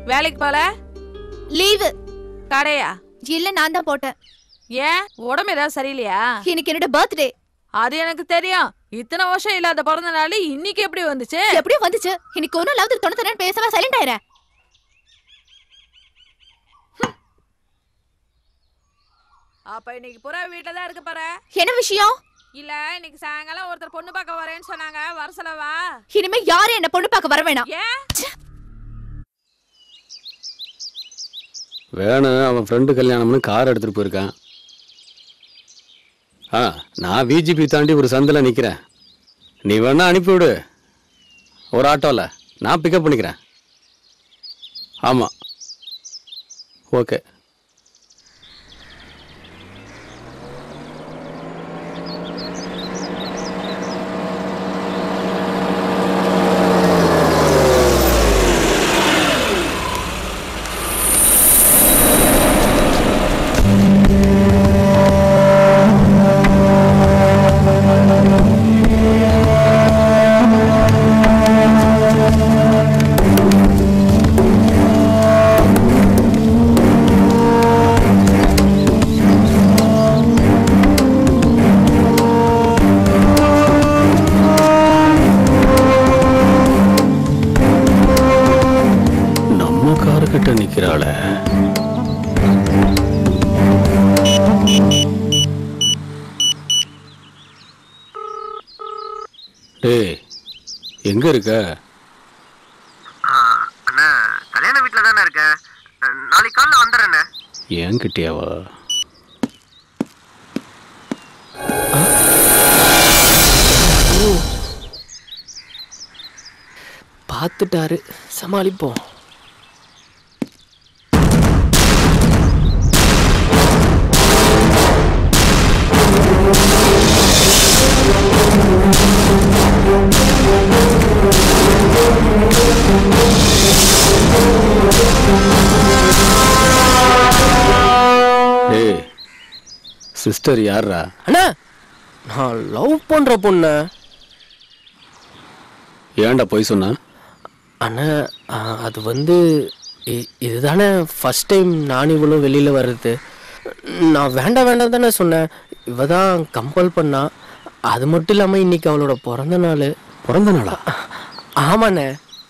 வேலைக்கு போல லீவு கடையா இல்ல நான் தான் போட்டேன் ஏன் உடம்பு ஏதாவது சரியில்லையா இன்னைக்கு என்னோட பர்த்டே அது எனக்கு தெரியும் இத்தனை வருஷம் இல்லாத பிறந்த நாள் இன்னைக்கு எப்படி வந்துச்சு எப்படியோ வந்துச்சு இன்னைக்கு ஒரு நாளாவது தொண்ணூத்தி பேசவா சைலண்ட் ஆயிரேன் அப்ப இன்னைக்கு புறா வீட்டுல தான் இருக்க போற என்ன விஷயம் இல்ல இன்னைக்கு சாயங்காலம் ஒருத்தர் பொண்ணு பார்க்க வரேன்னு சொன்னாங்க வர சொல்லவா இனிமே யாரும் என்ன பொண்ணு பார்க்க வர வேணாம் ஏன் வேணும் அவன் ஃப்ரெண்டு கல்யாணம்னு கார் எடுத்துகிட்டு போயிருக்கான் ஆ நான் விஜிபி தாண்டி ஒரு சந்தில் நிற்கிறேன் நீ வேணா அனுப்பிவிடு ஒரு ஆட்டோவில் நான் பிக்கப் பண்ணிக்கிறேன் ஆமாம் ஓகே நம்ம காருக்கிட்ட நிற்கிறாள டேய் எங்க இருக்க அண்ணா கல்யாண வீட்டில் தானே இருக்கேன் நாளைக்கு காலைல வந்துடுறேண்ணே என்கிட்டயாவா பார்த்துட்டாரு சமாளிப்போம் டேய் சிஸ்டர் யார்ரா அண்ணா நான் லவ் பண்ற பொண்ணு ஏன்டா போய் சொன்ன அண்ணா ஆ, அது வந்து இ- இதுதானே ஃபர்ஸ்ட் டைம் நானும் இவளும் வெளியில் வர்றது நான் வேண்டாம் வேண்டாம் தானே சொன்னேன் இவ தான் கம்பல் பண்ணா அது மட்டும் இல்லாமல் இன்னைக்கு அவளோட பிறந்த நாள் பிறந்த நாளா ஆமாண்ணே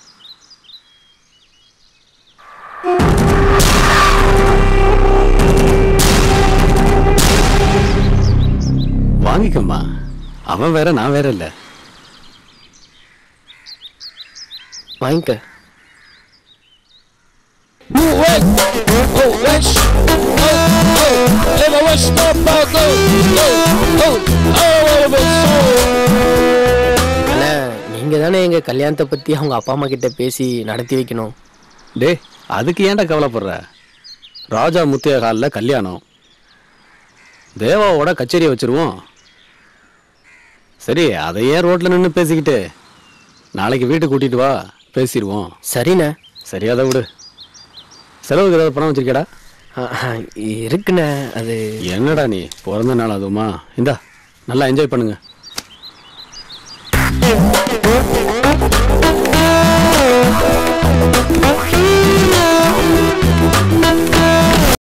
வாங்கிக்கம்மா அவன் வேற நான் வேற இல்லை வாங்கிக்க அண்ணா நீங்கள் தானே எங்கள் கல்யாணத்தை பற்றி அவங்க அப்பா அம்மா கிட்ட பேசி நடத்தி வைக்கணும் டேய் அதுக்கு ஏன்டா கவலைப்படுற ராஜா முத்தியா ஹாலில் கல்யாணம் தேவாவோட கச்சேரியை வச்சிருவோம் சரி அதை ஏன் ரோட்டில் நின்று பேசிக்கிட்டு நாளைக்கு வீட்டுக்கு கூட்டிட்டு வா பேசிடுவோம் சரிண்ணே சரி அதை விடு செலவுக்கு ஏதாவது பணம் வச்சிருக்கேடா ஆ, ஆ, இருக்குண்ணே அது என்னடா நீ பிறந்த நாள் அதுவுமா இந்தா நல்லா என்ஜாய் பண்ணுங்க